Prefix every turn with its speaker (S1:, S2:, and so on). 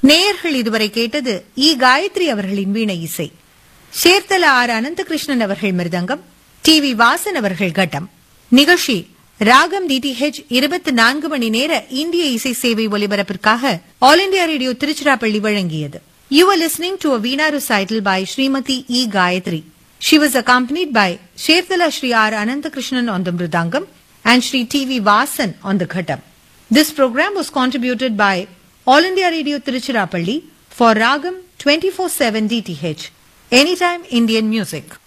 S1: நேயர்கள் இதுவரை கேட்டது இ காயத்ரி அவர்களின் வீணை இசை சேர்த்தல ஆர் அனந்தகிருஷ்ணன் அவர்கள் மிருதங்கம் டி வி வாசன் அவர்கள் கட்டம் நிகழ்ச்சி ராகம் டிடிஹெச் இருபத்தி நான்கு மணி நேர இந்திய இசை சேவை ஒலிபரப்பிற்காக ஆல் இண்டியா ரேடியோ திருச்சிராப்பள்ளி வழங்கியது you are listening to a veena recital by Shrimati E Gayathri She was accompanied by Sherthala Sri R. Ananthakrishnan on the Mridangam and Sri T.V. Vasan on the Ghatam. This program was contributed by All India Radio Tiruchirappalli for Ragam 24-7 DTH, Anytime Indian Music.